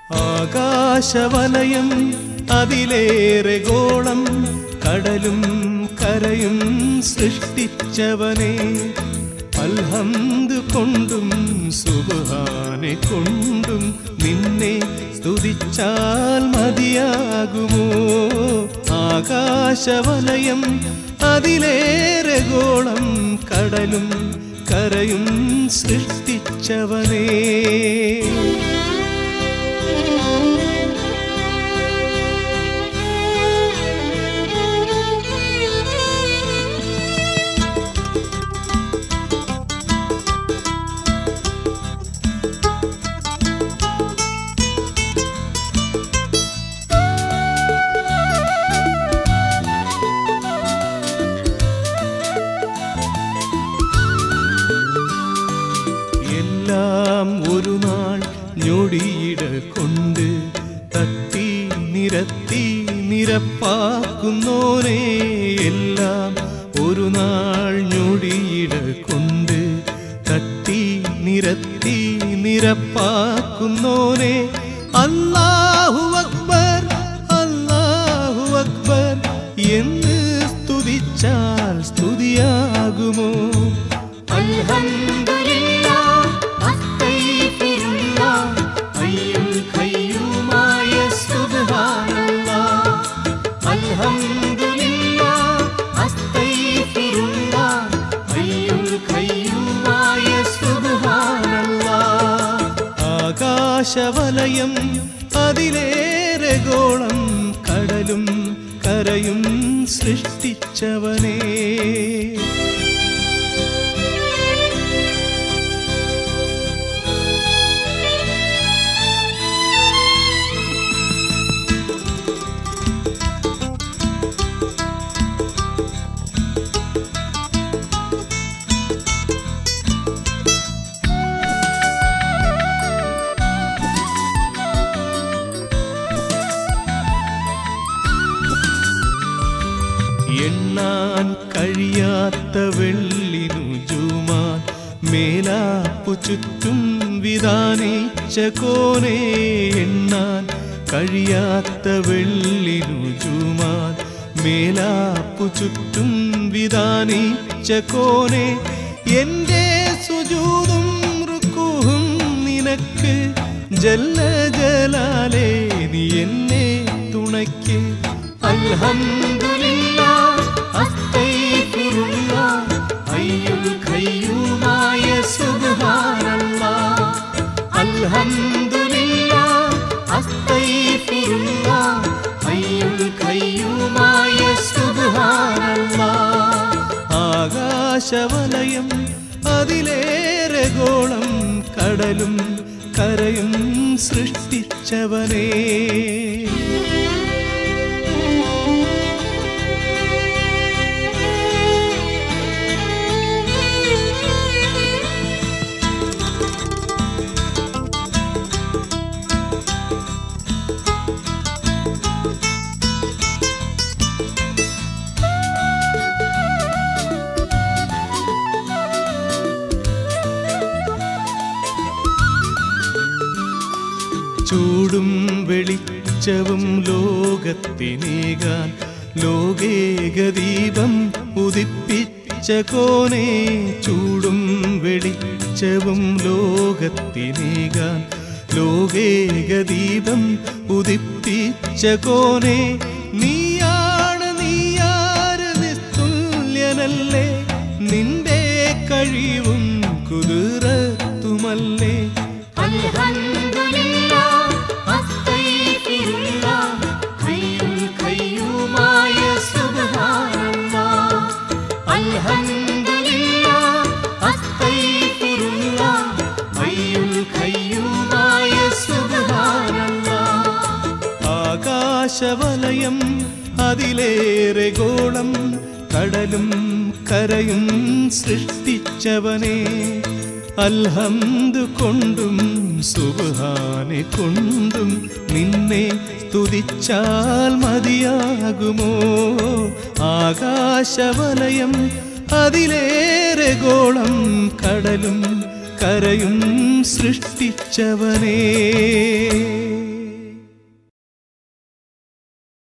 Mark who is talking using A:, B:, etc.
A: ആകാശവലയം അതിലേറെ ഗോളം കടലും കരയും സൃഷ്ടിച്ചവനെ അൽഹന്ത് കൊണ്ടും സുബാനെ കൊണ്ടും നിന്നെ സ്തുതിച്ചാൽ മതിയാകുമോ ആകാശവലയം അതിലേറെ ഗോളം കടലും കരയും സൃഷ്ടിച്ചവനേ എല്ലാം ഒരു നാൾ ഞൊടിയിട കൊണ്ട് തട്ടി നിരത്തി നിരപ്പാക്കുന്നോനെ എല്ലാം ഒരു നാൾ ഞൊടിയിട കൊണ്ട് തട്ടി നിരത്തി നിരപ്പാക്കുന്നോനെ അല്ലാഹു അക്ബർ അല്ലാഹു അക്ബർ എന്ന് സ്തുതിച്ചാൽ സ്തുതിയാകുമോ അൽഹംദുലില്ലാ അസ്തഗ്ഫിറുല്ലാ അയ്യുൽ ഖയ്യൂമായ സുബ്ഹാനല്ലാ അൽഹംദുലില്ലാ അസ്തഗ്ഫിറുല്ലാ അയ്യുൽ ഖയ്യൂമായ സുബ്ഹാനല്ലാ ആകാശവലയം അതിലേറെ ഗോളം കടലും കരയും സൃഷ്ടിച്ചവനേ എണ്ണാൻ കഴിയാത്ത വെള്ളിനു ജൂമാൻ മേലാപ്പു ചുറ്റും വിധാനിച്ച കോനെ എണ്ണാൻ കഴിയാത്ത വെള്ളിനു ജൂമാൻ മേലാപ്പു ചുറ്റും വിധാനിച്ച കോനെ എന്റെ സുജൂതും റുക്കുഹും നിനക്ക് ജല്ല ജലാലേ നീ എന്നെ തുണയ്ക്ക് അൽഹംദുലില്ലാ അസ്തഗ്ഫിറുല്ലാ അയ്യുൽ ഖയ്യൂമായ സുബ്ഹാനല്ലാ അൽഹംദുലില്ലാ അസ്തഗ്ഫിറുല്ലാ അയ്യുൽ ഖയ്യൂമായ സുബ്ഹാനല്ലാ ആകാശവലയം അതിലേറെ ഗോളം കടലും കരയും സൃഷ്ടിച്ചവനേ ചൂടും വെളിച്ചവും ലോകത്തിനേകാൻ ലോകേകദീപം ഉദിപ്പിച്ച കോനെ ചൂടും വെളിച്ചവും ലോകത്തിനേകാൻ ലോകേകദീപം ഉദിപ്പിച്ച കോനെ നീയാണ് നീയാര് നിസ്തുല്യനല്ലേ നിന്റെ കഴിവും കുതിരത്തുമല്ലേ
B: അൽഹംദുലില്ലാ അസ്തഗ്ഫിറുല്ലാ ഹയ്യുൽ ഖയ്യൂമായ സുബ്ഹാനല്ലാ അൽഹംദുലില്ലാ അസ്തഗ്ഫിറുല്ലാ ഹയ്യുൽ ഖയ്യൂമായ സുബ്ഹാനല്ലാ
A: ആകാശവലയം അതിലേറെ ഗോളം കടലും കരയും സൃഷ്ടിച്ചവനെ അൽഹന്ത് കൊണ്ടും സുബാനെ കൊണ്ടും നിന്നെ സ്തുതിച്ചാൽ മതിയാകുമോ ആകാശവലയം അതിലേറെ ഗോളം കടലും കരയും സൃഷ്ടിച്ചവനേ